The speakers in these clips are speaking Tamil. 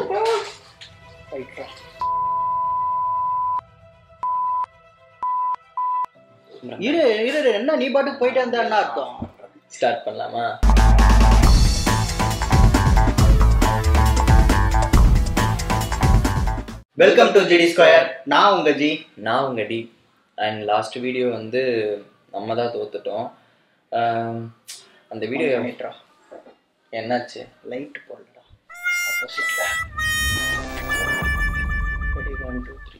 ரைட்ரா இரு இரு இரு, என்ன நீ பாட்டுக்கு போயிட்டு வந்தா என்ன அர்த்தம் ஸ்டார்ட் பண்ணலாமா வெல்கம் டு ஜிடி ஸ்கொயர் நான் உங்க ஜி நான் உங்க டி அண்ட் லாஸ்ட் வீடியோ வந்து நம்ம தான் தோத்துட்டோம் ஆம், அந்த வீடியோ மீட்ரா என்னாச்சு லைட் போடலடா ஆப்போசிட்ல ready one two three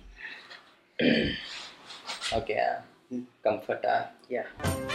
okay கம்ஃபர்ட்டா yeah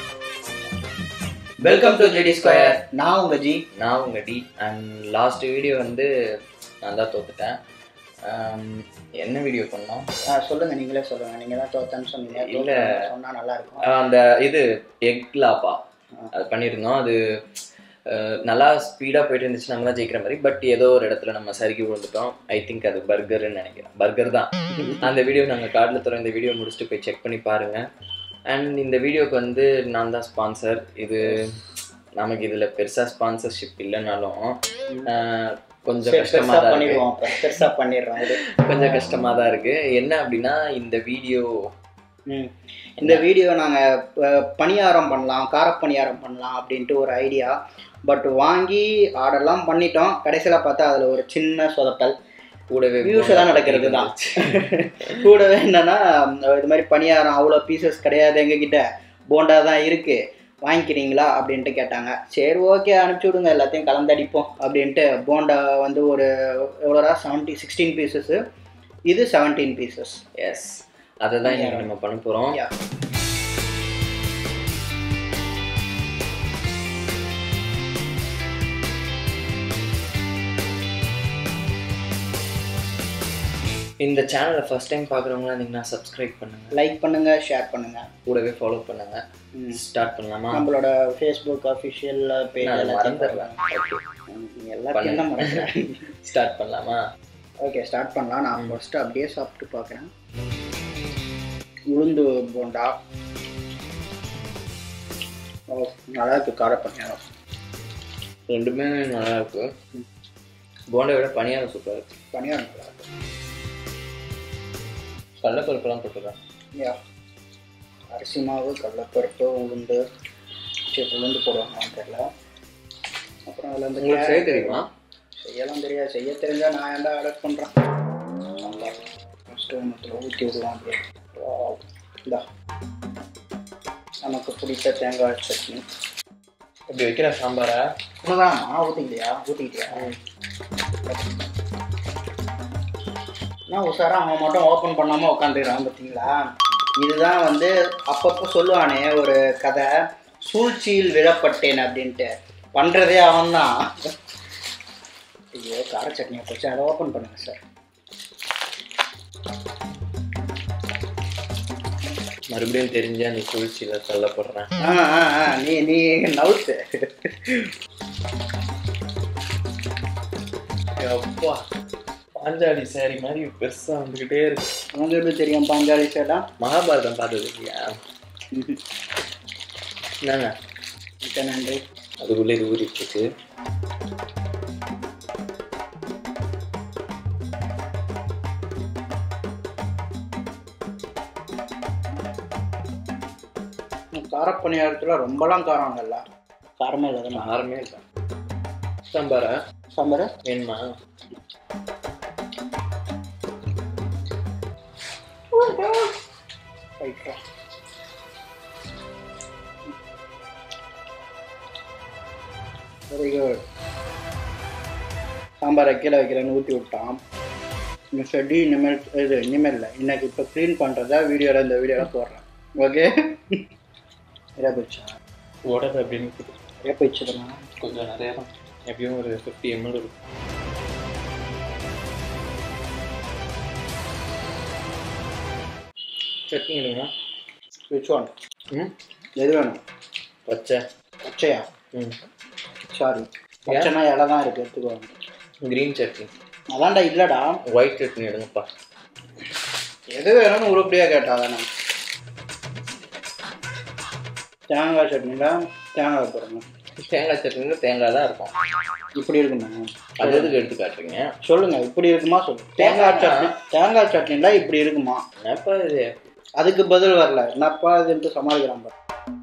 welcome to GT square நான் உங்க ஜி நான் உங்க டி அண்ட் லாஸ்ட் வீடியோ வந்து நான் தான் தோத்துட்டேன் ஆம், என்ன வீடியோ பண்ணோம் ஆ, சொல்லுங்க நீங்களே சொல்லுங்க நீங்க தான் தோத்தன்னு சொன்னீங்க இல்ல. தோத்தன்னு சொன்னா நல்லா இருக்கும் ஆஹ் அந்த இது எக் லாப்பா அது பண்ணியிருந்தோம் அது அஹ், நல்லா ஸ்பீடாக போயிட்டு இருந்துச்சு நம்ம தான் ஜெயிக்கிற மாதிரி பட் ஏதோ ஒரு இடத்துல நம்ம சறுக்கி விழுந்துட்டோம் ஐ திங்க் அது பர்கர்னு நினைக்கிறேன் பர்கர் தான் அந்த வீடியோ நாங்கள் கார்டில் தரோம் இந்த வீடியோ முடிச்சுட்டு போய் செக் பண்ணி பாருங்க அண்ட் இந்த வீடியோக்கு வந்து நான் தான் ஸ்பான்சர் இது நமக்கு இதில் பெருசாக ஸ்பான்சர்ஷிப் இல்லைனாலும் ஆஹ், கொஞ்சம் சரி, கஷ்டமாக பெருசா தான் இருக்கு பண்ணிடுவோம் அப்புறம். பெருசா பண்ணிடுறோம் இது கொஞ்சம் கஷ்டமாக தான் இருக்கு என்ன அப்படின்னா இந்த வீடியோ ம். இந்த வீடியோ நாங்கள் பணியாரம் பண்ணலாம் காரப்பணியாரம் பண்ணலாம் அப்படின்ட்டு ஒரு ஐடியா பட் வாங்கி ஆர்டர்லாம் பண்ணிட்டோம் கடைசியில் பார்த்தா அதில் ஒரு சின்ன சொதப்பல் கூடவே யூஸ்வலாக தான் நடக்கிறது தான் கூடவே என்னன்னா இது மாதிரி பணியாரம் அவ்வளோ பீசஸ் கிடையாது எங்ககிட்ட போண்டா தான் இருக்குது வாங்கிக்கிறீங்களா அப்படின்ட்டு கேட்டாங்க சரி ஓகே அனுப்பிச்சி விடுங்க எல்லாத்தையும் கலந்தடிப்போம் அப்படின்ட்டு போண்டா வந்து ஒரு எவ்வளோரா செவன்ட்டி சிக்ஸ்டீன் பீசஸ்ஸு இது செவன்டீன் பீசஸ் எஸ் அதை தான் இன்னைக்கு நம்ம பண்ண போகிறோம் யா இந்த சேனலை ஃபர்ஸ்ட் டைம் பார்க்குறவங்களா இருந்தீங்கன்னா சப்ஸ்கிரைப் பண்ணுங்க லைக் பண்ணுங்க ஷேர் பண்ணுங்க கூடவே ஃபாலோ பண்ணுங்க ம். ஸ்டார்ட் பண்ணலாமா நம்மளோட ஃபேஸ்புக் அஃபிஷியல் பேஜ் நான் எல்லாத்தையும் மறந்துடுறேன் ம், எல்லாத்தையும் தான் மறந்துடுறேன் ஸ்டார்ட் பண்ணலாமா ஓகே ஸ்டார்ட் பண்ணலாம் நான் ஃபர்ஸ்ட் அப்படியே சாப்பிட்டு பார்க்குறேன் உளுந்து போண்டா ஓ நல்லா இருக்கு கார பணியாரம் ரெண்டுமே நல்லா இருக்கு போண்டை விட பணியாரம் சூப்பராக இருக்கு பணியாரம் நல்லா இருக்கு கடலப்பருப்பெல்லாம் போட்டுருக்கேன் யா அரிசி மாவு கடலப்பருப்பு உளுந்து சரி உளுந்து போடுவாங்கன்னு தெரியல அப்புறம் அதில் வந்து உங்களுக்கு செய்ய carrot. தெரியுமா செய்யலாம் தெரியாது செய்ய தெரிஞ்சா நான் ஏன்டா ஆர்டர் பண்ணுறேன் சாம்பார் ஃபஸ்ட்டு ஒன்றத்தில் ஊற்றி விடுவோம் அப்படியே Wow. இந்தா நமக்கு பிடிச்ச தேங்காய் சட்னி இப்படி வைக்கிற சாம்பாரை உனதான் நான் ஊற்றிக்கலையா ஊற்றிக்கிட்டியா நான் உஷாரா அவன் மட்டும் ஓப்பன் பண்ணாமல் உட்காந்துக்கிறான் பார்த்தீங்களா இதுதான் வந்து அப்பப்போ சொல்லுவானே ஒரு கதை சூழ்ச்சியில் விழப்பட்டேன் அப்படின்ட்டு பண்ணுறதே அவன்தான் ஐயோ கார சட்னியை போச்சு அதை ஓப்பன் பண்ணுங்க சார் மறுபடியும் தெரிஞ்சா நீ சூழ்ச்சியில் தள்ளப்படுறேன் ஆ ஆ ஆ நீ நீ நவுத்து அப்பா பாஞ்சாலி சாரி மாதிரி பெருசாக வந்துக்கிட்டே இருக்கு உனக்கு எப்படி தெரியும் பாஞ்சாலி சேடா மகாபாரதம் பார்த்தது இல்லையா என்னங்க மிக்க நன்றி அதுக்குள்ளே இது ஊறிட்டு இருக்கு காரப்பணியாரத்தில் ரொம்பலாம் காரம் இல்லைல்ல காரமே இல்லை தானே யாருமே இல்லை சாம்பாரா சாம்பார் வேணுமா ரைட்டா வெரி குட் சாம்பாரை கீழே வைக்கிறேன்னு ஊற்றி விட்டான் இன்னும் செடி இனிமேல் இது இனிமேல் இல்லை இன்னைக்கு இப்போ க்ளீன் பண்ணுறதா வீடியோவில் இந்த வீடியோவில் போடுறேன் ஓகே இதாக போயிடுச்சா உடம்பு அப்படின்னு இதாக போயிடுச்சுதுண்ணா கொஞ்சம் நிறைய தான் எப்படியும் ஒரு ஃபிஃப்டி எம்எல் இருக்கும் சட்னி எடுங்க விச் ஒன் ம் எது வேணும் பச்சை பச்சையா ம் சாரி பச்சைனா இலை தான் இருக்குது எடுத்துக்கோ க்ரீன் சட்னி அதான்டா இல்லைடா ஒயிட் சட்னி எடுங்கப்பா எது வேணும்னு உருப்படியாக கேட்டா தானே தேங்காய் சட்னியில் தேங்காய் போடணும் தேங்காய் சட்னியில் தேங்காய் தான் இருக்கும் இப்படி இருக்குமா அது எதுக்கு எடுத்து காட்டுறீங்க சொல்லுங்க இப்படி இருக்குமா சொல்லுங்க தேங்காய் சட்னி தேங்காய் சட்னில இப்படி இருக்குமா என்னப்பா இது அதுக்கு பதில் வரல என்னப்பா இதுன்ட்டு சமாளிக்கிறான் பாரு.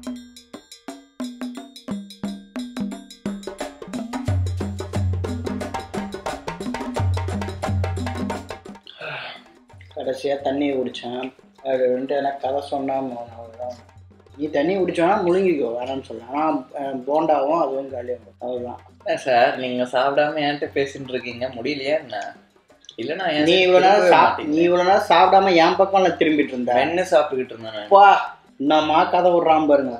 கடைசியாக தண்ணி குடித்தேன் அது வந்துட்டு எனக்கு கதை சொன்னால் அவ்வளோதான் நீ தண்ணி குடிச்சோன்னா முழுங்கிக்கோ வேணாம்னு சொல்ல ஆனால் போண்டாவும் அதுவும் காலியாகும் அவ்வளோதான் என்ன சார் நீங்க சாப்பிடாம என்கிட்ட பேசிட்டு இருக்கீங்க முடியலையா என்ன இல்லைன்னா என் நீ side இவ்வளோ நேரம் திரும்பவே சா மாட்டீங்க. நீ இவ்வளோ நேரம் சாப்பிடாம என் பக்கம் நான் திரும்பிட்டு இருந்தேன் மென்னு சாப்பிட்டுக்கிட்டு இருந்தேன் நான். அப்பா என்னம்மா கதை விட்றான் பாருங்க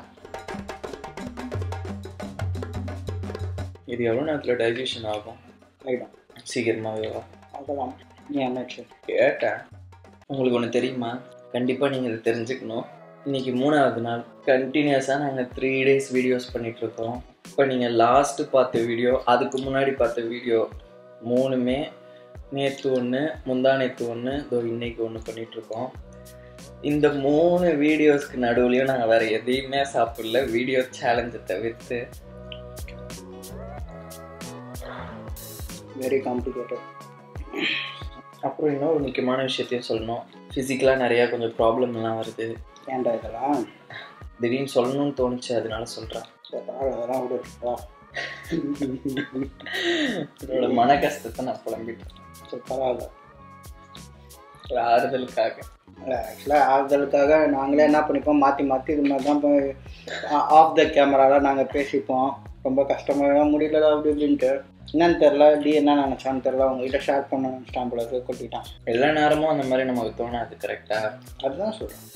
இது எவ்வளோ நேரத்தில் டைஜஷன் ஆகும் ஆகிடும் சீக்கிரமாவே வா அதெல்லாம் நீ என்னாச்சு கேட்டேன் உங்களுக்கு ஒன்று தெரியுமா கண்டிப்பாக நீங்கள் இதை தெரிஞ்சுக்கணும் இன்னைக்கு மூணாவது நாள் கண்டினியூஸாக நாங்கள் த்ரீ டேஸ் வீடியோஸ் பண்ணிகிட்ருக்கோம் இப்போ நீங்கள் லாஸ்ட்டு பார்த்த வீடியோ அதுக்கு முன்னாடி பார்த்த வீடியோ மூணுமே நேற்று ஒன்று முந்தா நேற்று ஒன்று இதோ இன்னைக்கு ஒன்று பண்ணிகிட்ருக்கோம் இந்த மூணு வீடியோஸ்க்கு நடுவுலையும் நாங்கள் வேறு எதையுமே சாப்பிடல வீடியோ சேலஞ்சை தவிர்த்து வெரி காம்ப்ளிகேட்டட் அப்புறம் இன்னொரு முக்கியமான விஷயத்தையும் சொல்லணும் ஃபிசிக்கலாக நிறையா கொஞ்சம் ப்ராப்ளம்லாம் வருது ஏன்டா இதெல்லாம் திடீர்னு சொல்லணும்னு தோணுச்சு அதனால சொல்கிறேன் சரி, பரவாயில்ல, அதெல்லாம் விடுப்பா என்னோட மன கஷ்டத்தை நான் புலம்பிட்டேன் சரி பரவாயில்ல ஒரு ஆறுதலுக்காக ஆக்சுவலாக ஆறுதலுக்காக நாங்களே என்ன பண்ணிப்போம் மாற்றி மாற்றி இது மாதிரி தான் போய் ஆஃப் த கேமராவில் நாங்கள் பேசிப்போம் ரொம்ப கஷ்டமாக முடியல அப்படி இப்படின்ட்டு என்னன்னு தெரில டி என்ன நினச்சான்னு தெரில உங்ககிட்ட ஷேர் பண்ண நினச்சிட்டான் போல இருக்கு, கொட்டிட்டான் எல்லா நேரமும் அந்த மாதிரி நமக்கு தோணாது கரெக்டாக அதுதான் சொல்கிறேன்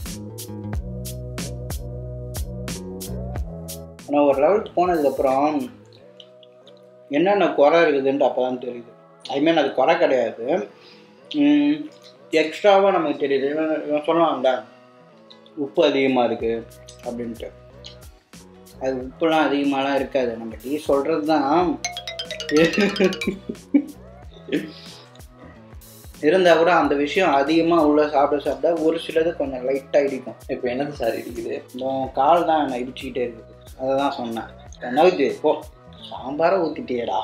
ஆனால் ஒரு லெவலுக்கு போனதுக்கப்புறம் என்னென்ன குறை இருக்குதுன்ட்டு அப்போ தான் தெரியுது ஐ மீன் அது குறை கிடையாது எக்ஸ்ட்ராவாக நமக்கு தெரியுது இவன் இவன் சொல்லுவான்டா உப்பு அதிகமாக இருக்குது அப்படின்ட்டு அது உப்புலாம் அதிகமாகலாம் இருக்காது நம்ம டீ சொல்கிறது தான் இருந்தால் கூட அந்த விஷயம் அதிகமாக உள்ள சாப்பிட சாப்பிட ஒரு சிலது கொஞ்சம் லைட்டாக இடிக்கும் இப்போ என்னது சார் இருக்குது உன் கால் தான் என்னை இடிச்சுக்கிட்டே இருக்குது அதை தான் சொன்னேன் நவுது போ சாம்பாரை ஊற்றிட்டியேடா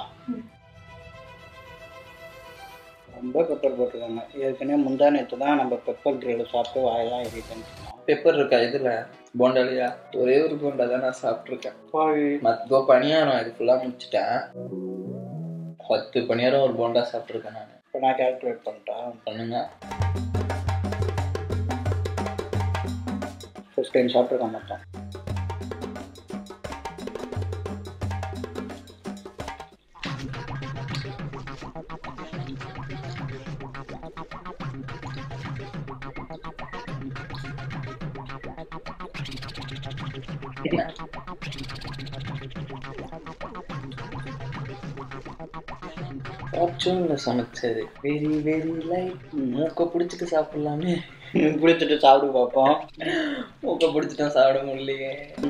ரொம்ப பெப்பர் போட்டிருக்காங்க ஏற்கனவே முந்தா நேற்று தான் நம்ம பெப்பர் கிரேடு சாப்பிட்டு வாயெல்லாம் எரிட்டேன்னு சொன்னோம் பெப்பர் இருக்கா இதில் போண்டாலியா ஒரே ஒரு போண்டா தான் நான் சாப்பிட்ருக்கேன் மற்ற பணியாரம் இது ஃபுல்லாக முடிச்சிட்டேன் பத்து பணியாரம் ஒரு போண்டா சாப்பிட்ருக்கேன் நான் இப்போ நான் கால்குலேட் பண்ணிட்டேன் பண்ணுங்க ஃபிஃப்டீன் சாப்பிட்ருக்கேன் மொத்தம் ஆப்ஷனில் சமைச்சது வெரி வெரி லைட் மூக்கை பிடிச்சிட்டு சாப்பிட்லாமே பிடிச்சிட்டு சாப்பிட்டு பார்ப்போம் மூக்கை பிடிச்சிட்டா சாப்பிட முடியலையே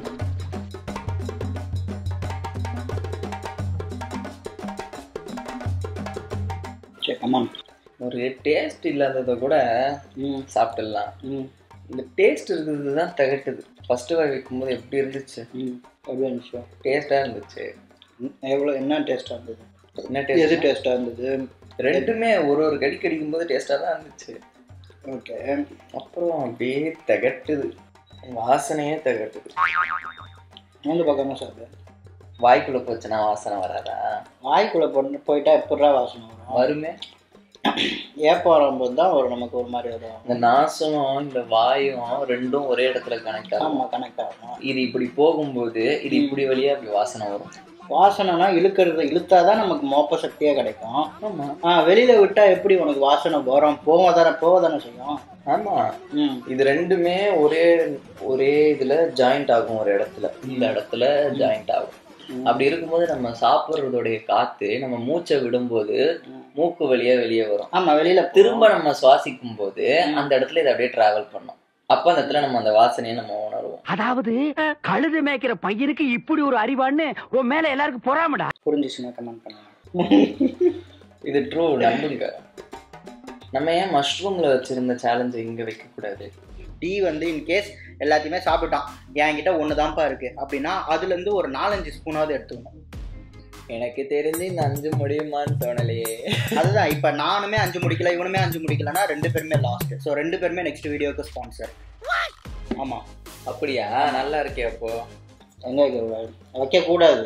சரி கமான் ஒரு டேஸ்ட் இல்லாததை கூட ம் சாப்பிட்டுடலாம் ம் இந்த டேஸ்ட் இருக்கிறது தான் திகட்டுது ஃபஸ்ட்டு வாய் வைக்கும்போது எப்படி இருந்துச்சு ம் எப்படி இருந்துச்சு டேஸ்ட்டாக இருந்துச்சு எவ்வளோ என்ன டேஸ்ட்டாக இருந்தது என்ன எது டேஸ்ட் டேஸ்ட்டாக இருந்தது ரெண்டுமே ஒரு ஒரு கடி கடிக்கும் போது டேஸ்ட்டாக தான் இருந்துச்சு ஓகே அப்புறம் அப்படியே திகட்டுது வாசனையே திகட்டுது எந்த பக்கமாக சாப்பிடு வாய்க்குள்ளே போச்சுன்னா வாசனை வராதா வாய்க்குள்ளே போட்டு போயிட்டா எப்படா வாசனை வரும் வருமே ஏப்பம் வரும்போது தான் ஒரு நமக்கு ஒரு மாதிரி வரும் இந்த நாசமும் இந்த வாயும் ரெண்டும் ஒரே இடத்துல கனெக்ட் ஆகும் ஆமாம் கனெக்ட் ஆகும் இது இப்படி போகும்போது இது இப்படி வழியா அப்படி வாசனை வரும் வாசனைனா இழுக்கிறது இழுத்தாதான் நமக்கு மோப்ப சக்தியே கிடைக்கும் ஆமா ஆ வெளியில விட்டா எப்படி உனக்கு வாசனை வரும் போக தானே போக தானே செய்யும் ஆமா ம் இது ரெண்டுமே ஒரே ஒரே இதுல ஜாயிண்ட் ஆகும் ஒரு இடத்துல இந்த இடத்துல ஜாயிண்ட் ஆகும் அப்படி இருக்கும்போது நம்ம சாப்பிட்றதோடைய காத்து நம்ம மூச்சை விடும்போது மூக்கு வழியா வெளியே வரும் ஆமா வெளியில திரும்ப நம்ம சுவாசிக்கும் போது அந்த இடத்துல இது அப்படியே டிராவல் பண்ணும் அப்ப அந்த இடத்துல நம்ம அந்த வாசனையை நம்ம உணர்வோம் அதாவது கழுது மேய்க்கிற பையனுக்கு இப்படி ஒரு அறிவான்னு உன் மேல எல்லாருக்கும் பொறாமடா புரிஞ்சிச்சுன்னா கமெண்ட் பண்ணுங்க இது ட்ரூ நம்புங்க நம்ம ஏன் மஷ்ரூம்ல வச்சிருந்த சேலஞ்சை இங்க வைக்க கூடாது டீ வந்து இன்கேஸ் எல்லாத்தையுமே சாப்பிட்டுட்டான் என்கிட்ட ஒன்று தான்ப்பா இருக்கு அப்படின்னா அதுலேருந்து ஒரு நாலஞ்சு ஸ்பூனாவது எடுத்துக்கணும் எனக்கு தெரிஞ்சு இந்த அஞ்சு முடியுமான்னு தோணலையே அதுதான் இப்போ நானுமே அஞ்சு முடிக்கல இவனுமே அஞ்சு முடிக்கலன்னா ரெண்டு பேருமே லாஸ்ட் ஸோ ரெண்டு பேருமே நெக்ஸ்ட் வீடியோக்கு ஸ்பான்சர் ஆமாம் அப்படியா நல்லா இருக்கே அப்போ எங்க வைக்கக்கூடாது வைக்கக்கூடாது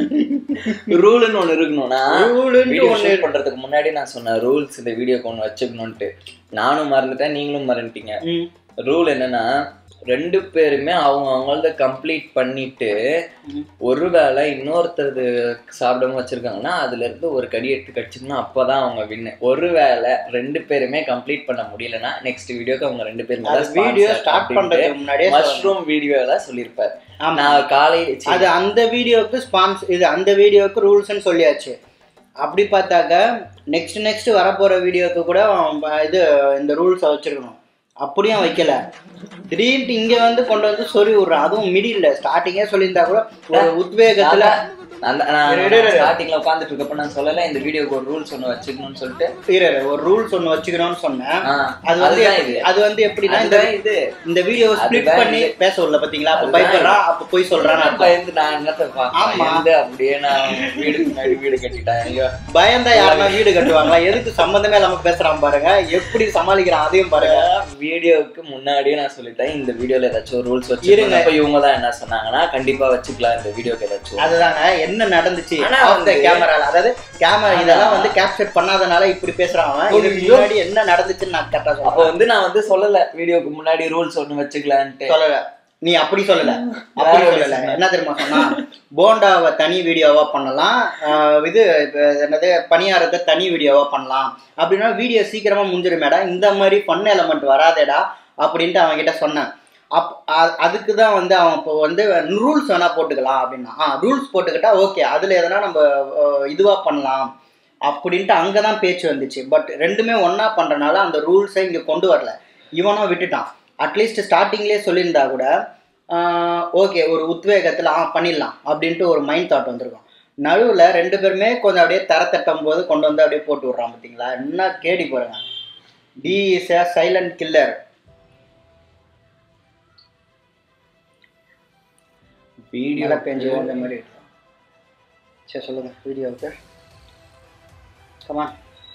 ரூல்னு ஒண்ணு இருக்கணும்னா ரூலுன்ட்டு வீடியோ ஒண்ணு ஷூட் பண்றதுக்கு முன்னாடி நான் சொன்ன ரூல்ஸ் இந்த வீடியோக்கு ஒன்று வச்சுக்கணும்ட்டு நானும் மறந்துட்டேன் நீங்களும் மறந்துட்டீங்க ம் ரூல் என்னன்னா ரெண்டு பேருமே அவங்க அவங்களத கம்ப்ளீட் பண்ணிட்டு ம். ஒருவேளை இன்னொருத்தர் சாப்பிடாம வச்சிருக்காங்கன்னா அதுல இருந்து ஒரு கடி எடுத்து கடிச்சிக்கணும் அப்பதான் அவங்க வின்னு ஒருவேளை ரெண்டு பேருமே கம்ப்ளீட் பண்ண முடியலன்னா நெக்ஸ்ட் வீடியோக்கு அவங்க ரெண்டு பேரும் அது வீடியோ ஸ்டார்ட் பண்றதுக்கு முன்னாடியே சொல்லணும். மஷ்ரூம் வீடியோல சொல்லியிருப்பாரு ஆமா நான் காலை அது அந்த வீடியோக்கு ஸ்பான்ஸ் இது அந்த வீடியோக்கு ரூல்ஸ்னு சொல்லியாச்சு அப்படி பார்த்தாக்க நெக்ஸ்ட் நெக்ஸ்ட் வரப்போற வீடியோக்கு கூட அவன் ப- இது இந்த ரூல்ஸை வச்சிருக்கணும் அப்படியும் வைக்கல திடீர்னு இங்க வந்து கொண்டு வந்து சொறி விடுறான் அதுவும் மிடில் ஸ்டார்டிங்கே சொல்லியிருந்தா கூட ஒரு உத்வேகத்துல அந்த- நான் இரு, இரு, இரு. ஸ்டார்டிங்ல உட்காந்துட்டு இருக்கப்ப நான் சொல்லல இந்த வீடியோக்கு ஒரு ரூல்ஸ் ஒன்று வச்சுக்கணும்னு சொல்லிட்டு இரு, இரு, ஒரு ரூல்ஸ் ஒன்று வச்சுக்கணும்னு சொன்னேன் ஆ, அது வந்து அதுதான் எப்படி- இது அது வந்து எப்படின்னா இந்த அதுதான் இது இந்த வீடியோவை ஸ்ப்ளிட் அதுதான் பண்ணி இது. பேச உள்ள பாத்தீங்களா அப்ப அதுதான் பயப்படுறான் அப்ப போய் சொல்றான்னு அர்த்தம். பயந்து நான் என்னத்த பார்க்கணும் ஆமா. பயந்து அப்படியே நான் வீடு முன்னாடி வீடு கட்டிட்டேன் ஐயோ பயந்தா யாருன்னா வீடு கட்டுவாங்களா எதுக்கு சம்பந்தமே இல்லாம பேசுறான் பாருங்க எப்படி சமாளிக்கிறான் அதையும் பாருங்க வீடியோவுக்கு முன்னாடியே நான் சொல்லிட்டேன் இந்த வீடியோல ஏதாச்சும் ரூல்ஸ் இருங்க. வச்சிருங்க இவங்க தான் என்ன சொன்னாங்கன்னா கண்டிப்பா வச்சுக்கலாம் இந்த வீடியோக்கு ஏதாச்சும் அதுதாங்க என்ன நடந்துச்சு ஆனா ஆஃப் த வந்து- கேமரால அதாவது கேமரா ஆனா- இதெல்லாம் வந்து கேப்சர் பண்ணாதனால இப்படி பேசுறான் அவன். இதுக்கு ஐயோ. முன்னாடி என்ன நடந்துச்சுன்னு நான் கரெக்டா அப்போ சொல்றேன் வந்து நான் வந்து சொல்லல வீடியோக்கு முன்னாடி ரூல்ஸ் ஒண்ணு வச்சுக்கலான்ட்டு சொல்லல நீ அப்படி சொல்லல அப்படி வேற சொல்லல சொன்னேன். என்ன தெரியுமா சொன்னா போண்டாவை தனி வீடியோவா பண்ணலாம் ஆஹ் இது இப்ப என்னது பணியாரத்தை தனி வீடியோவா பண்ணலாம் அப்படின்னா வீடியோ சீக்கிரமா முடிஞ்சிருமேடா இந்த மாதிரி ஃபன் எலமெண்ட் வராதேடா அப்படின்ட்டு அவன் கிட்ட சொன்னேன் அப் அ- அதுக்கு தான் வந்து அவன் இப்போ வந்து ரூல்ஸ் வேணா போட்டுக்கலாம் அப்படின்னா ஆ ரூல்ஸ் போட்டுக்கிட்டா ஓகே அதில் எதனா நம்ம அஹ், இதுவா பண்ணலாம் அப்படின்ட்டு அங்கே தான் பேச்சு வந்துச்சு பட் ரெண்டுமே ஒன்றா பண்ணுறனால அந்த ரூல்ஸை இங்கே கொண்டு வரல இவனும் விட்டுட்டான் அட்லீஸ்ட் ஸ்டார்டிங்லேயே சொல்லியிருந்தா கூட ஓகே ஒரு உத்வேகத்தில் ஆ பண்ணிடலாம் அப்படின்ட்டு ஒரு மைண்ட் தாட் வந்திருக்கும் நடுவில் ரெண்டு பேருமே கொஞ்சம் அப்படியே தர தட்டும் போது கொண்டு வந்து அப்படியே போட்டு விட்றான் பார்த்தீங்களா என்ன கேடி போகிறேங்க T is a silent killer video மழை பெஞ்சு அந்த மாதிரி இருக்கும். சரி சொல்லுங்க வீடியோவுக்கு கமா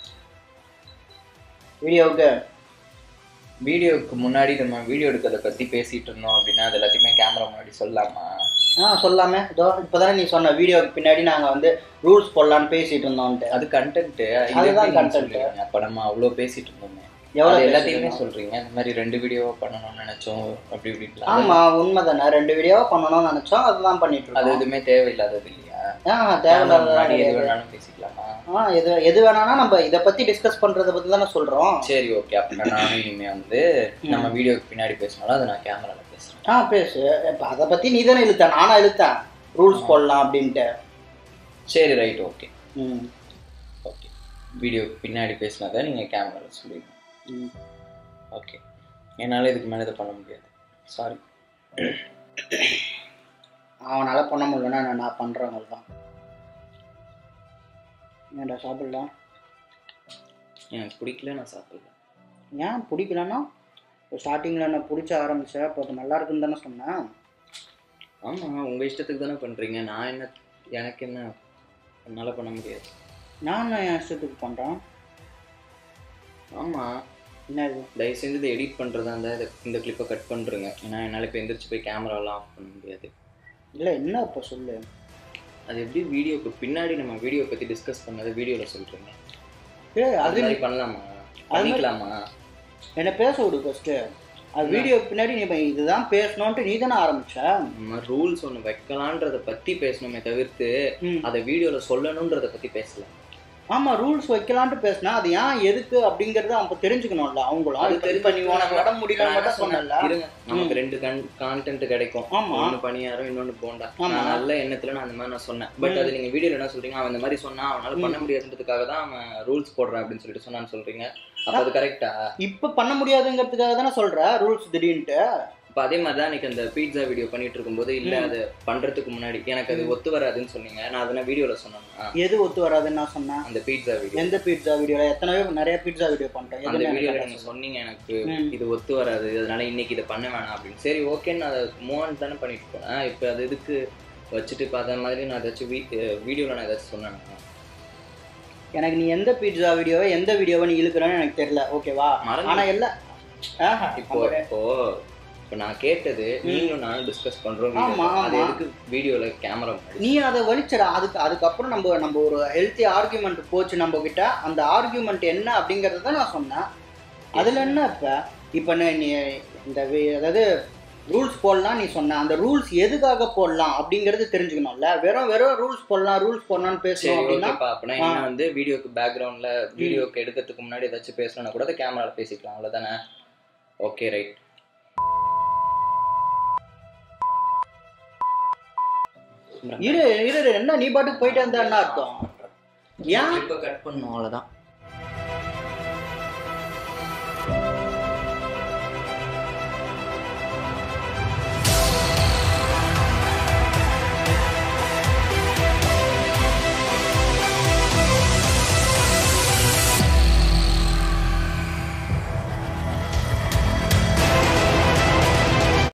வீடியோவுக்கு வீடியோக்கு முன்னாடி நம்ம வீடியோ எடுக்கிறத பத்தி பேசிட்டு இருந்தோம் அப்படின்னா அது எல்லாத்தையுமே கேமரா முன்னாடி சொல்லலாமா ஆ சொல்லாமே இதோ இப்போதானே நீ சொன்ன வீடியோவுக்கு பின்னாடி நாங்கள் வந்து ரூல்ஸ் போடலான்னு பேசிட்டு இருந்தோம்ட்டு அது கண்டென்ட் அதுதான் content. அப்ப நம்ம அவ்வளோ பேசிட்டு இருந்தோமே எவ்வளோ அது எல்லாத்தையுமே சொல்றீங்க இந்த மாதிரி ரெண்டு வீடியோவா பண்ணணும்னு நினைச்சோம் அப்படி இப்படிலாம் ஆமா உண்மைதானே ரெண்டு வீடியோவா பண்ணணும்னு நினைச்சோம் அதுதான் பண்ணிட்டு அது இருக்கோம் எதுவுமே தேவையில்லாதது இல்லையா ஆ முன்னாடி தேவையில்லாத எது வேணாலும் பேசிக்கலாமா ஆ எது எது வேணானா நம்ம இதை பத்தி டிஸ்கஸ் பண்றதை பத்தி தானே சொல்றோம் சரி ஓகே அப்படின்னா நானும் இனிமே வந்து நம்ம வீடியோக்கு பின்னாடி பேசினாலும் அதை நான் கேமரால பேசுறேன் ஆ பேசு இப்போ அதை பத்தி நீ தானே இழுத்த நானா இழுத்தேன் ரூல்ஸ் போடலாம் அப்படின்ட்டு சரி ரைட் ஓகே ம் ஓகே வீடியோக்கு பின்னாடி பேசினதை நீங்க கேமரால சொல்லிடுங்க ம். ஓகே என்னால இதுக்கு மேலே இதை பண்ண முடியாது சாரி அவனால பண்ண முடியலன்னா நான் நான் பண்றவங்க தான் ஏன்டா சாப்பிடலாம் எனக்கு பிடிக்கல நான் சாப்பிடல ஏன் பிடிக்கலன்னா ஸ்டார்டிங்கில் என்ன பிடிச்ச ஆரம்பிச்சேன் அப்போ அது நல்லா இருக்குன்னு தானே சொன்னேன் ஆமா உங்க இஷ்டத்துக்கு தானே பண்றீங்க நான் என்ன எனக்கு என்ன என்னால பண்ண முடியாது நான் என் இஷ்டத்துக்கு பண்ணுறேன் ஆமா என்ன இது தயவு செஞ்சு இதை எடிட் பண்றதா இருந்தா இதை இந்த கிளிப்பை கட் பண்றேங்க ஏன்னா என்னால இப்போ எந்திரிச்சு போய் கேமராலாம் ஆஃப் பண்ண முடியாது இல்லை என்ன இப்போ சொல்லு அது எப்படி வீடியோக்கு பின்னாடி நம்ம வீடியோ பத்தி டிஸ்கஸ் பண்ணதை வீடியோல சொல்றீங்க ஏ அது அது மாதிரி பண்ணலாமா மாதிரி- பண்ணிக்கலாமா என்னை பேச விடு ஃபஸ்ட்டு அது என்ன? வீடியோ பின்னாடி நீ இப்ப இதுதான் பேசணுன்ட்டு நீ தானே ஆரம்பிச்ச நம்ம ரூல்ஸ் ஒன்று வைக்கலான்றத பத்தி பேசணுமே தவிர்த்து ம். அதை வீடியோல சொல்லணுன்றத பத்தி பேசல ஆமா ரூல்ஸ் வைக்கலான்ட்டு பேசினா அது ஏன் எதுக்கு அப்படிங்கறது அவங்க தெரிஞ்சுக்கணும்ல அவங்களும் அது அது இப்ப நீ உனக்கு நட முடியல நான் என்ன மட்டும் சொன்னல இருங்க நமக்கு ரெண்டு கன் கான்டென்ட் கிடைக்கும் ஆமா. ஒன்னு பணியாரம் இன்னொன்னு போண்டா ஆமா. நான் நல்ல எண்ணத்துல நான் அந்த மாதிரி நான் சொன்னேன் பட் அது நீங்க வீடியோல என்ன சொல்றீங்க அவன் இந்த மாதிரி சொன்னா அவனால பண்ண முடியாதுன்றதுக்காக தான் அவன் ரூல்ஸ் போடுறான் அப்படின்னு சொல்லிட்டு சொன்னான்னு சொல்றீங்க அப்ப அது கரெக்டா இப்ப பண்ண முடியாதுங்கிறதுக்காக தானே சொல்ற ரூல்ஸ் திடீர்னுட்டு அப்ப அப்ப அதே மாதிரி தான் எனக்கு அந்த பீட்சா வீடியோ பண்ணிட்டு இருக்கும்போது இல்ல ம். அது பண்றதுக்கு முன்னாடி எனக்கு அது ஒத்து வராதுன்னு சொன்னீங்க நான் அதெல்லாம் வீடியோல சொன்னேன் எது ஒத்து வராதுன்னு நான் சொன்னேன் அந்த பீட்சா வீடியோ எந்த பீட்சா வீடியோல எத்தனை நிறைய பீட்சா வீடியோ பண்ணிட்டேன் அந்த எதுல வீடியோல எனக்கு நீங்க சொன்னீங்க எனக்கு ம். இது ஒத்து வராது அதனால இன்னைக்கு இதை பண்ண வேணாம் அப்படின்னு சரி ஓகேன்னு நான் அதை மூவ் தானே பண்ணிட்டு போனேன் இப்போ அது இதுக்கு வச்சுட்டு இப்போ அதே மாதிரி நான் ஏதாச்சும் வீ வீடியோவில் நான் ஏதாச்சும் சொன்னேன் எனக்கு நீ எந்த பீட்சா வீடியோவை எந்த வீடியோவை நீ இழுக்கிறன்னு எனக்கு தெரியல ஓகேவா மறந்து ஆனா எல்லாம் ஆஹா, இப்போ இப்போ இப்போ நான் கேட்டது நீங்களும் நானும் டிஸ்கஸ் பண்றோம் ஆமா, video. அது ஆமா. எதுக்கு வீடியோல கேமரா முன்னாடி நீ அதை வலிச்சடா அதுக்கு அதுக்கப்புறம் நம்ம நம்ம ஒரு ஹெல்த்தி ஆர்கியூமெண்ட் போச்சு நம்ம கிட்ட அந்த ஆர்கியூமெண்ட் என்ன அப்படிங்கறத தான் நான் சொன்னேன் அதுல என்ன இப்ப இப்ப நீ நீ இந்த வி- அதாவது ரூல்ஸ் போடலாம் நீ சொன்ன அந்த ரூல்ஸ் எதுக்காக போடலாம் அப்படிங்கறது தெரிஞ்சுக்கணும்ல வெறும் வெறும் ரூல்ஸ் போடலாம் ரூல்ஸ் போடலாம்னு சரி பேசணும் அப்படின்னா ஓகேப்பா அப்படின்னா என்ன வந்து வீடியோக்கு பேக்ரவுண்ட்ல வீடியோக்கு எடுக்கிறதுக்கு முன்னாடி ஏதாச்சும் பேசணும்னா கூட அதை கேமரால பேசிக்கலாம் அவ்வளவுதானே ஓகே ரைட் இரு இரு இரு, என்ன நீ பாட்டுக்கு போயிட்டே இருந்தா என்ன அர்த்தம் ஏன் இப்போ கட் பண்ணும் அவ்வளவுதான்